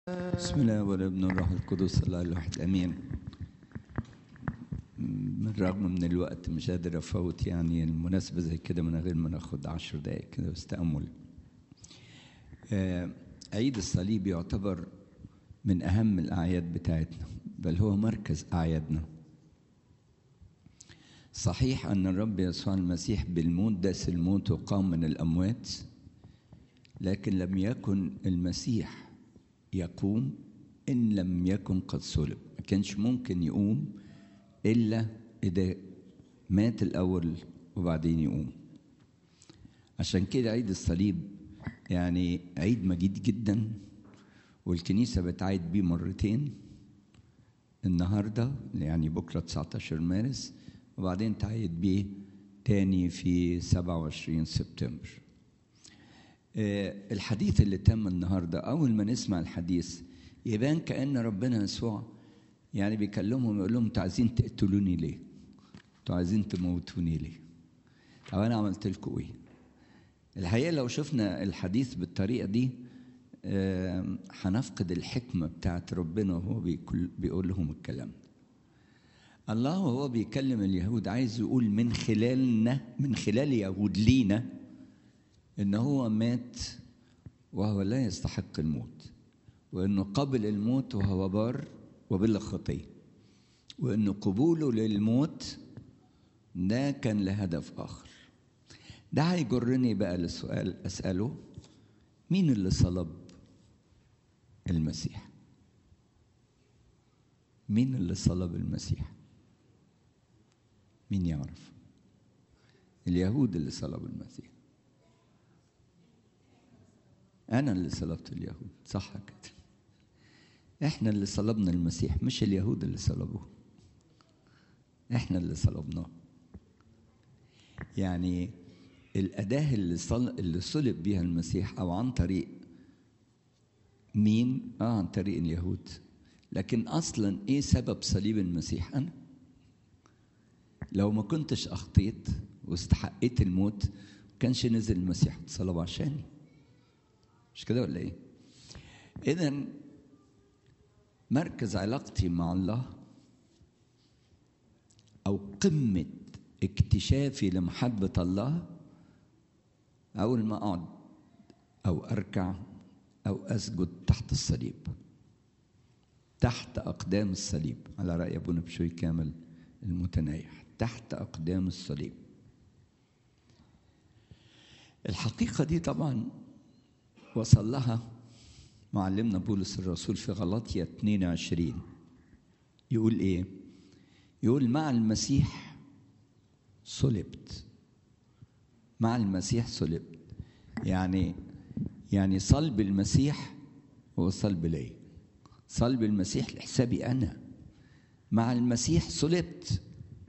بسم الله والابن والروح القدس الله الواحد امين بالرغم من الوقت مش قادر افوت يعني المناسبه زي كده من غير ما ناخد عشر دقائق كده بس تامل آه، عيد الصليب يعتبر من اهم الاعياد بتاعتنا بل هو مركز اعيادنا صحيح ان الرب يسوع المسيح بالموت داس الموت وقام من الاموات لكن لم يكن المسيح يقوم ان لم يكن قد صلب ما كانش ممكن يقوم الا اذا مات الاول وبعدين يقوم عشان كده عيد الصليب يعني عيد مجيد جدا والكنيسه بتعيد بيه مرتين النهارده يعني بكره 19 مارس وبعدين تعيد بيه تاني في 27 سبتمبر آه، الحديث اللي تم النهارده اول ما نسمع الحديث يبان كان ربنا يسوع يعني بيكلمهم يقول لهم انتوا عايزين تقتلوني ليه؟ انتوا عايزين تموتوني ليه؟ طب انا عملت لكم ايه؟ الحقيقه لو شفنا الحديث بالطريقه دي آه، هنفقد الحكمه بتاعت ربنا وهو بيقول, بيقول لهم الكلام ده. الله وهو بيكلم اليهود عايز يقول من خلالنا من خلال يهود لينا ان هو مات وهو لا يستحق الموت وانه قبل الموت وهو بار وبلا خطيه وانه قبوله للموت ده كان لهدف اخر ده هيجرني بقى لسؤال اساله مين اللي صلب المسيح مين اللي صلب المسيح مين يعرف اليهود اللي صلبوا المسيح أنا اللي صلبت اليهود صح كده إحنا اللي صلبنا المسيح مش اليهود اللي صلبوه إحنا اللي صلبناه يعني الأداة اللي صل... اللي صلب بيها المسيح أو عن طريق مين؟ آه عن طريق اليهود لكن أصلا إيه سبب صليب المسيح؟ أنا لو ما كنتش أخطيت واستحقيت الموت كانش نزل المسيح اتصلب عشاني مش كده ولا ايه اذا مركز علاقتي مع الله او قمه اكتشافي لمحبه الله اول ما اقعد او اركع او اسجد تحت الصليب تحت اقدام الصليب على راي ابونا بشوي كامل المتنايح تحت اقدام الصليب الحقيقه دي طبعا وصل لها معلمنا بولس الرسول في غلطية 22 يقول ايه يقول مع المسيح صلبت مع المسيح صلبت يعني يعني صلب المسيح هو صلب لي صلب المسيح لحسابي انا مع المسيح صلبت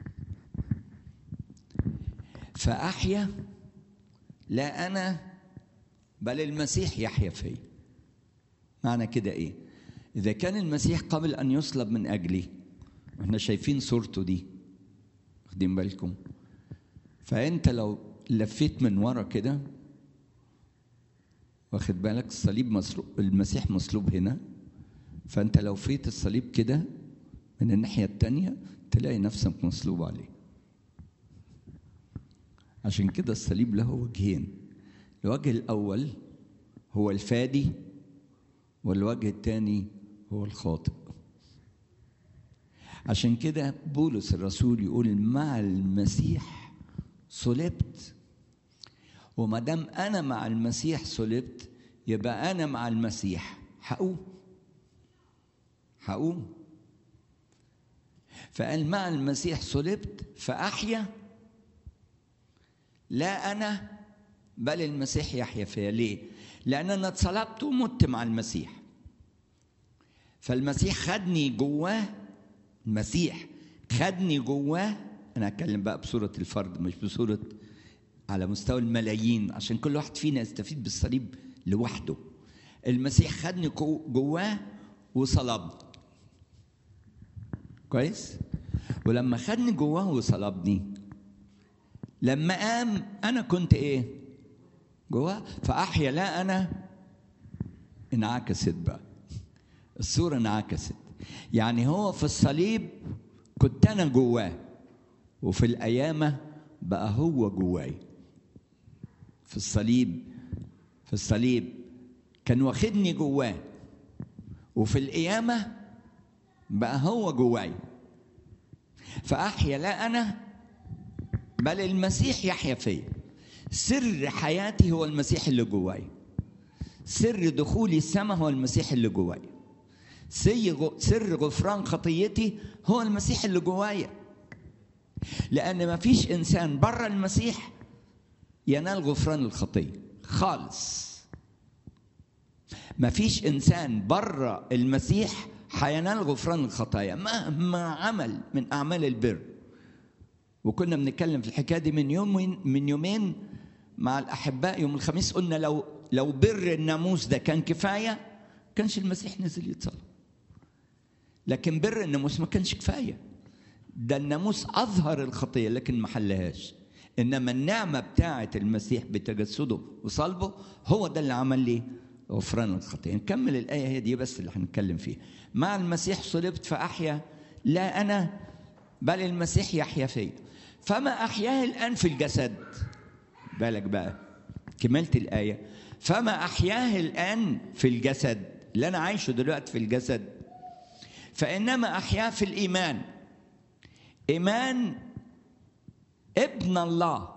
فاحيا لا انا بل المسيح يحيا فيا معنى كده ايه اذا كان المسيح قبل ان يصلب من اجلي واحنا شايفين صورته دي واخدين بالكم فانت لو لفيت من ورا كده واخد بالك الصليب مصلوب المسيح مصلوب هنا فانت لو فيت الصليب كده من الناحيه التانية تلاقي نفسك مصلوب عليه عشان كده الصليب له وجهين الوجه الأول هو الفادي والوجه الثاني هو الخاطئ عشان كده بولس الرسول يقول مع المسيح صلبت وما دام انا مع المسيح صلبت يبقى انا مع المسيح هقوم هقوم فقال مع المسيح صلبت فاحيا لا انا بل المسيح يحيا فيا ليه؟ لأن أنا اتصلبت ومت مع المسيح فالمسيح خدني جواه المسيح خدني جواه أنا هتكلم بقى بصورة الفرد مش بصورة على مستوى الملايين عشان كل واحد فينا يستفيد بالصليب لوحده المسيح خدني جواه وصلبني كويس؟ ولما خدني جواه وصلبني لما قام أنا كنت إيه؟ جواه فأحيا لا أنا انعكست بقى الصورة انعكست يعني هو في الصليب كنت أنا جواه وفي القيامة بقى هو جواي في الصليب في الصليب كان واخدني جواه وفي القيامة بقى هو جواي فأحيا لا أنا بل المسيح يحيا فيا سر حياتي هو المسيح اللي جواي سر دخولي السماء هو المسيح اللي جواي سر غفران خطيتي هو المسيح اللي جوايا لأن ما فيش إنسان بره المسيح ينال غفران الخطية خالص ما فيش إنسان بره المسيح هينال غفران الخطايا مهما عمل من أعمال البر وكنا بنتكلم في الحكاية دي من يوم من يومين مع الأحباء يوم الخميس قلنا لو لو بر الناموس ده كان كفاية كانش المسيح نزل يتصلب لكن بر الناموس ما كانش كفايه ده الناموس اظهر الخطيه لكن ما حلهاش انما النعمه بتاعه المسيح بتجسده وصلبه هو ده اللي عمل لي غفران الخطيه نكمل الايه هي دي بس اللي هنتكلم فيها مع المسيح صلبت فاحيا لا انا بل المسيح يحيا فيا فما احياه الان في الجسد بالك بقى كملت الايه فما احياه الان في الجسد اللي انا عايشه دلوقتي في الجسد فانما احياه في الايمان ايمان ابن الله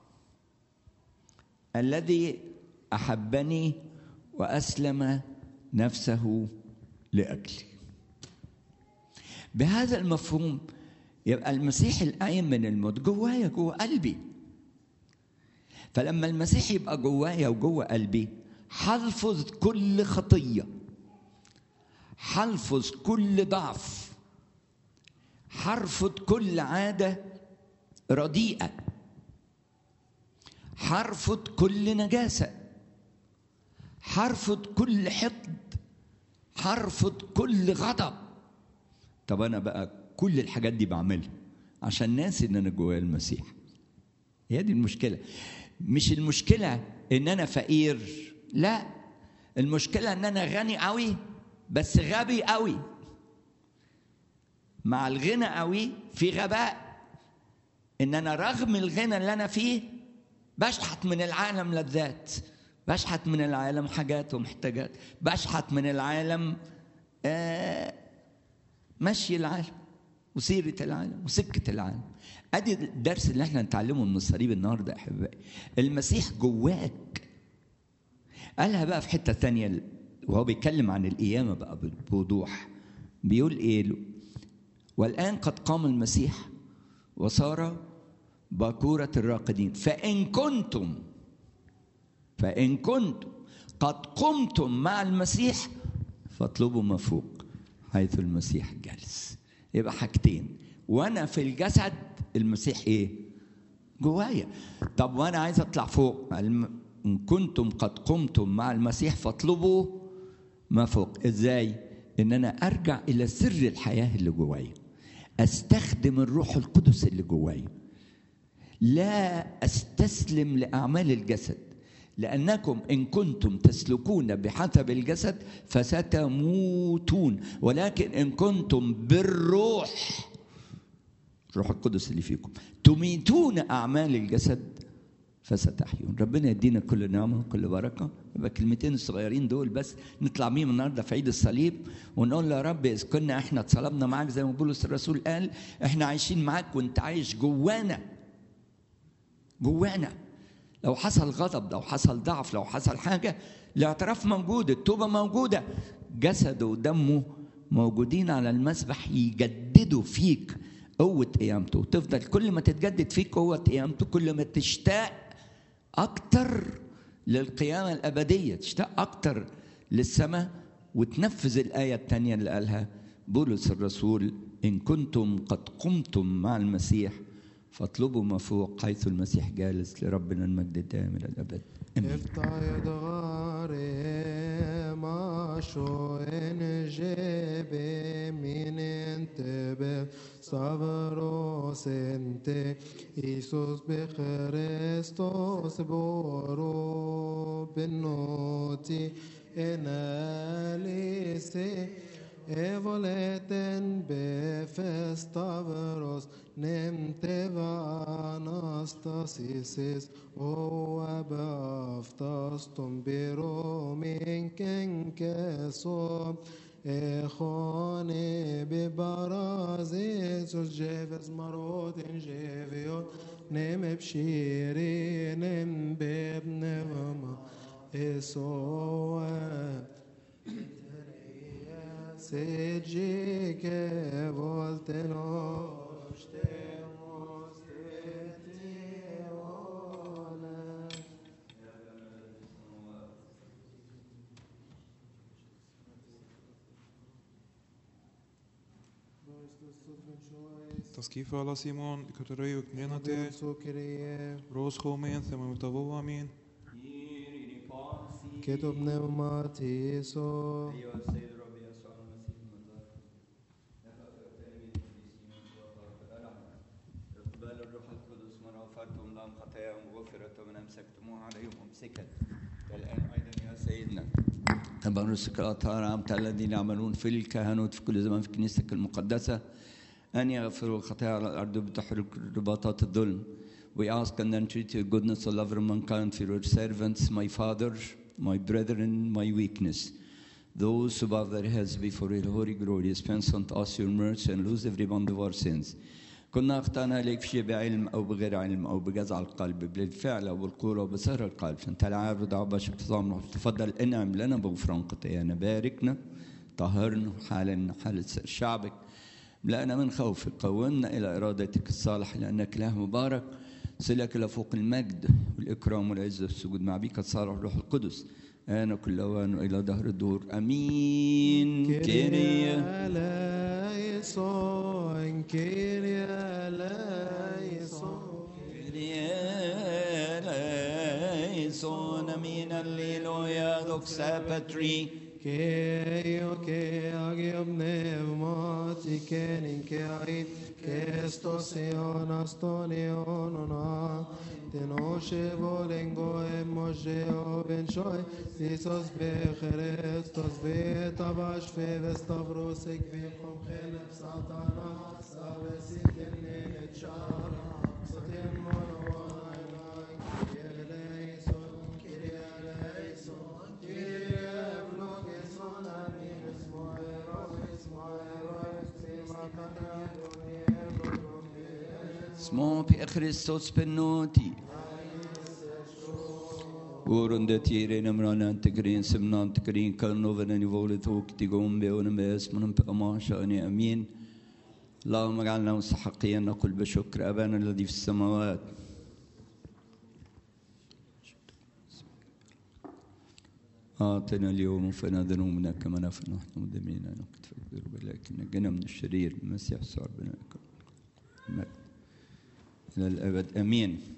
الذي احبني واسلم نفسه لاجلي بهذا المفهوم يبقى المسيح القايم من الموت جوايا جوا قلبي فلما المسيح يبقى جوايا وجوا قلبي حلفظ كل خطيه حلفظ كل ضعف حرفض كل عادة رديئة حرفض كل نجاسة حرفض كل حقد حرفض كل غضب طب أنا بقى كل الحاجات دي بعملها عشان ناسي إن أنا جوايا المسيح هي دي المشكلة مش المشكلة إن أنا فقير لا المشكلة إن أنا غني قوي بس غبي قوي مع الغنى قوي في غباء ان انا رغم الغنى اللي انا فيه بشحت من العالم لذات بشحت من العالم حاجات ومحتاجات بشحت من العالم آه مشي العالم وسيرة العالم وسكة العالم ادي الدرس اللي احنا نتعلمه من الصليب النهارده يا احبائي المسيح جواك قالها بقى في حته ثانيه وهو بيتكلم عن القيامه بقى بوضوح بيقول ايه والان قد قام المسيح وصار باكوره الراقدين فان كنتم فان كنتم قد قمتم مع المسيح فاطلبوا ما فوق حيث المسيح جالس يبقى حاجتين وانا في الجسد المسيح ايه جوايا طب وانا عايز اطلع فوق ان كنتم قد قمتم مع المسيح فاطلبوا ما فوق ازاي ان انا ارجع الى سر الحياه اللي جوايا استخدم الروح القدس اللي جوايا لا استسلم لاعمال الجسد لانكم ان كنتم تسلكون بحسب الجسد فستموتون ولكن ان كنتم بالروح الروح القدس اللي فيكم تميتون اعمال الجسد فستحيون ربنا يدينا كل نعمه وكل بركه يبقى كلمتين الصغيرين دول بس نطلع بيهم النهارده في عيد الصليب ونقول له يا رب اذا كنا احنا اتصلبنا معاك زي ما بولس الرسول قال احنا عايشين معاك وانت عايش جوانا جوانا لو حصل غضب لو حصل ضعف لو حصل حاجه الاعتراف موجود التوبه موجوده جسده ودمه موجودين على المسبح يجددوا فيك قوة قيامته وتفضل كل ما تتجدد فيك قوة قيامته كل ما تشتاق أكتر للقيامة الأبدية تشتاق أكتر للسماء وتنفذ الآية الثانية اللي قالها بولس الرسول إن كنتم قد قمتم مع المسيح فاطلبوا ما فوق حيث المسيح جالس لربنا المجد الدائم إلى الأبد افتعد غاري شو ان جيبي من انتبه صبرو سنتي إيسوس بخريستوس بورو بنوتي انا ليسي Evoleten befestavros nemteva anastasisis o abaftastum biromin kenkeso Echone bebarazis jeves marot in jevio nem ebshiri nem bebnevama esoa Seggi che volte non stiamo Tas kifala Simon, который укненате, Kyrie, росхомен, θεμαμεταβόβαμιν, και το πνεύμα της ο أيها السيد رب يسوع المسيح المنظر اقبال الروح القدس من غفرتم لهم خطاياهم غفرت ومن امسكتموها عليهم امسكت والان ايضا يا سيدنا تبرسك الاطهار عامة الذين يعملون في الكهنوت في كل زمان في كنيستك المقدسه ان يغفروا الخطايا على الارض وبتحرك رباطات الظلم We ask and entreat your goodness, O lover of mankind, for your servants, my father, my brethren, my weakness. Those who bow their heads before your holy glory, dispense unto us your mercy and lose every bond of our sins. كنا أخطأنا إليك في شيء بعلم أو بغير علم أو بجزع القلب بالفعل أو بالقول أو بسهر القلب فأنت العاب ودعوة بشر تضامن تفضل انعم لنا بغفران خطايانا باركنا طهرنا حالنا حال شعبك ملأنا من خوفك قومنا إلى إرادتك الصالحة لأنك إله مبارك صلك إلى فوق المجد والإكرام والعزة والسجود مع بك الصالح الروح القدس أنا كل أوان وإلى دهر الدور أمين كيريا eleison, Kyrie eleison. eleison أمين الليلويا دوكسا باتري Και io che agio pneumati che nincheait che sto sion aston ionoνα tenoshe volengo e moshe ben shoy Isos be Christos be tabash fe vestavros ek ve khom khelef satana savesi kenne chara sotem mono eleison kyrie eleison kyrie vlogeson amin esmoero esmoero اسمه في خريستوس بنوتي Orunde tire namrana antikrin simna antikrin kalnovana نيفولة ثوك تقوم بيون باسم من بأمان شأني أمين اللهم اجعلنا مستحقين نقول بشكر أبانا الذي في السماوات أعطنا اليوم فنا ذنوبنا كما نفعل نحن مدمين أن نكتفر لكن نجنا من الشرير المسيح صار بنا إلى الأبد أمين